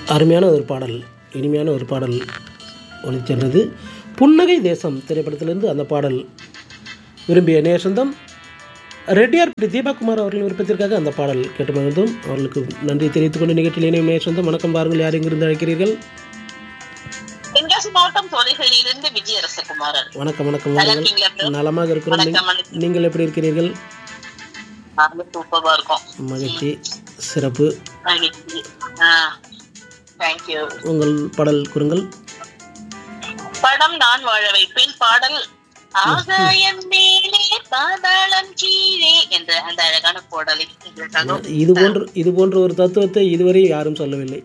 அருமையான ஒரு பாடல் இனிமையான ஒரு பாடல் ஒளிச்சென்றது புன்னகை தேசம் திரைப்படத்திலிருந்து அந்த பாடல் விரும்பிய நேசந்தம் ரெட்டியார்பட்டி தீபாகுமார் அவர்களின் விருப்பத்திற்காக அந்த பாடல் கேட்டு மகிழ்ந்தோம் அவர்களுக்கு நன்றி தெரிவித்துக் கொண்டு நிகழ்ச்சியில் இணையும் நேசந்தம் வணக்கம் பாருங்கள் யார் எங்கிருந்து அழைக்கிறீர்கள் தென்காசி மாவட்டம் சோலைகளிலிருந்து விஜயரசகுமாரன் வணக்கம் வணக்கம் நல்லா வாருங்கள் இருக்கீங்களா bro? நலமாக இருக்கிறோம் வணக்கம், நீங்க- வணக்கம். நீங்கள் எப்படி இருக்கிறீர்கள் நாங்களும் சூப்பரா இருக்கோம் மகிழ்ச்சி சிறப்பு மகிழ்ச்சி தேங்க்யூ உங்கள் பாடல் கூறுங்கள் படம் நான் வாழ வைப்பேன் பாடல் ஆகாயம் மேலே பாதாளம் கீழே என்ற அந்த அழகான பாடலை உங்களுக்காக இது போன்ற இது போன்ற ஒரு தத்துவத்தை இதுவரை யாரும் சொல்லவில்லை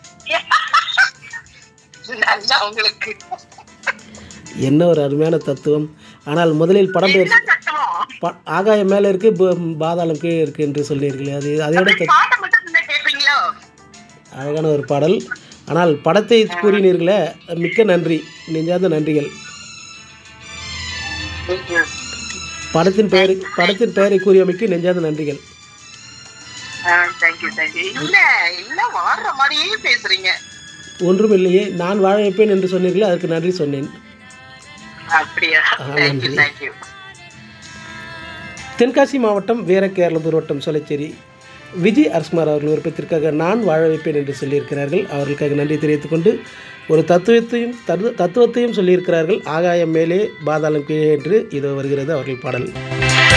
நல்லா உங்களுக்கு என்ன ஒரு அருமையான தத்துவம் ஆனால் முதலில் படம் பேர் என்ன கஷ்டம்? ப- ஆகாயம் மேலே இருக்கு ப- பாதாளம் கீழே இருக்கு என்று சொன்னீர்களே அது அதோட தத்- பாட்டை மட்டும் நீங்க கேட்பீங்களோ அழகான ஒரு பாடல் ஆனால் படத்தை கூறினீர்களே மிக்க நன்றி நெஞ்சார்ந்த நன்றிகள் படத்தின் பெயரை படத்தின் பெயரை கூறியமைக்கு நெஞ்சார்ந்த நன்றிகள் தேங்க்யூ தேங்க்யூ இல்ல இல்ல வாடுற மாதிரியே பேசுறீங்க ஒன்றுமில்லையே நான் வாழ வைப்பேன் என்று சொன்னீர்களே அதற்கு நன்றி சொன்னேன் அப்படியா தேங்க்யூ தேங்க்யூ தென்காசி மாவட்டம் வீரகேரளம்பூர் வட்டம் சொலைச்சேரி விஜய் அரசுமார் அவர்கள் விருப்பத்திற்காக நான் வாழ வைப்பேன் என்று சொல்லியிருக்கிறார்கள் அவர்களுக்காக நன்றி தெரிவித்துக் கொண்டு ஒரு தத்துவத்தையும் தரு தத்துவத்தையும் சொல்லியிருக்கிறார்கள் ஆகாயம் மேலே பாதாளம் கீழே என்று இது வருகிறது அவர்கள் பாடல்